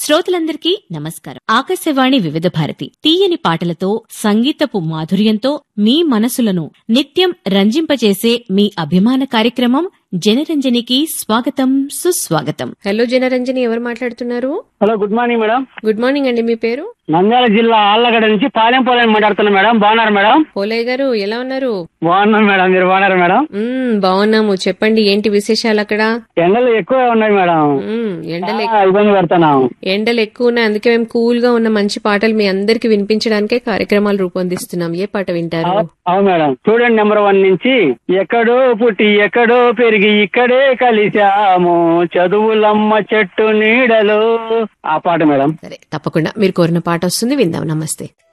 శ్రోతలందరికీ నమస్కారం ఆకాశవాణి వివిధ భారతి తీయని పాటలతో సంగీతపు మాధుర్యంతో మీ మనసులను నిత్యం రంజింపజేసే మీ అభిమాన కార్యక్రమం జనరంజనికి స్వాగతం సుస్వాగతం హలో జనరంజని ఎవరు మాట్లాడుతున్నారు hello good morning madam good morning అండి మీ పేరు నంద్యాల జిల్లా ఆళ్లగడ్డ నుంచి పాలెం పోలెం మాట్లాడుతున్నా మేడం బాగున్నారు మేడం పోలయ్య గారు ఎలా ఉన్నారు బాగున్నాం మేడం మీరు బాగున్నారు మేడం మ్మ్, బాగున్నాము చెప్పండి ఏంటి విశేషాలు అక్కడ ఎండలు ఎక్కువ ఉన్నాయి మేడం మ్మ్, ఎండలు చాలా ఇబ్బంది పడుతున్నాం ఎండలు ఎక్కువ ఉన్నాయి అందుకే మేము కూల్ గా ఉన్న మంచి పాటలు మీ అందరికి వినిపించడానికే కార్యక్రమాలు రూపొందిస్తున్నాం ఏ పాట వింటారు అవు- అవును మేడం స్టూడెంట్ నెంబర్ వన్ నుంచి ఎక్కడో పుట్టి ఎక్కడో పెరిగి ఇక్కడే కలిశాము చదువులమ్మ చెట్టు నీడలో ఆ పాట మేడం సరే తప్పకుండా మీరు కోరిన పాట వస్తుంది విందాం నమస్తే